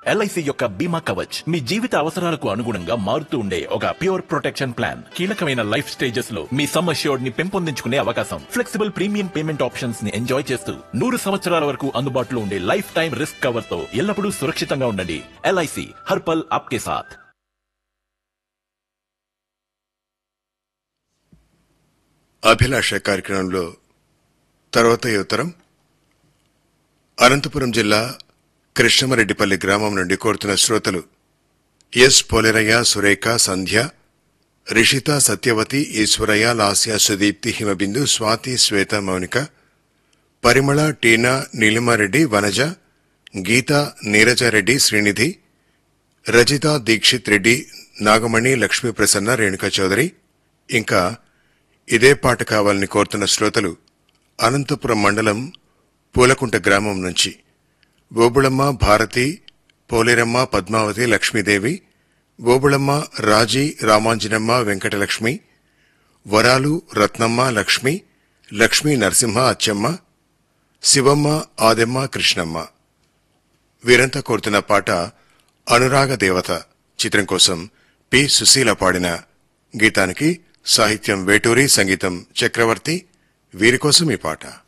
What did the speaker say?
LIC యొక్క బీమా కవచ్ మీ జీవిత అవసరాలకు అనుగుణంగా మారుతూ ఉండే ఒక ప్యూర్ ప్రొటెక్షన్ ప్లాన్ కీలకమైన లైఫ్ స్టేజెస్ లో మీ సమ్ అష్యూర్డ్ ని పెంపొందించుకునే అవకాశం ఫ్లెక్సిబుల్ ప్రీమియం పేమెంట్ ఆప్షన్స్ ని ఎంజాయ్ చేస్తూ నూరు సంవత్సరాల వరకు అందుబాటులో ఉండే లైఫ్ టైం రిస్క్ కవర్ తో ఎల్లప్పుడూ సురక్షితంగా ఉండండి ఎల్ఐసి హర్పల్ ఆప్కే సాథ్ అభిలాష కార్యక్రమంలో తర్వాత ఈ ఉత్తరం అనంతపురం జిల్లా కృష్ణమరెడ్డిపల్లి గ్రామం నుండి కోరుతున్న శ్రోతలు ఎస్ పోలేరయ్య సురేఖ సంధ్య రిషిత సత్యవతి ఈశ్వరయ్య లాస్య సుదీప్తి హిమబిందు స్వాతి శ్వేత మౌనిక పరిమళ టీనా నీలిమారెడ్డి వనజ గీత నీరజారెడ్డి శ్రీనిధి రజిత దీక్షిత్ రెడ్డి నాగమణి లక్ష్మీ ప్రసన్న రేణుకా చౌదరి ఇంకా ఇదే పాట కావాలని కోరుతున్న శ్రోతలు అనంతపురం మండలం పూలకుంట గ్రామం నుంచి ఓబుళమ్మ భారతి పోలేరమ్మ పద్మావతి లక్ష్మీదేవి ఓబుళమ్మ రాజీ రామాంజనమ్మ వెంకటలక్ష్మి వరాలు రత్నమ్మ లక్ష్మి లక్ష్మీ నరసింహ అచ్చమ్మ శివమ్మ ఆదెమ్మ కృష్ణమ్మ వీరంతా కోరుతున్న పాట అనురాగ దేవత చిత్రం కోసం పి సుశీల పాడిన గీతానికి సాహిత్యం వేటూరి సంగీతం చక్రవర్తి వీరి కోసం ఈ పాట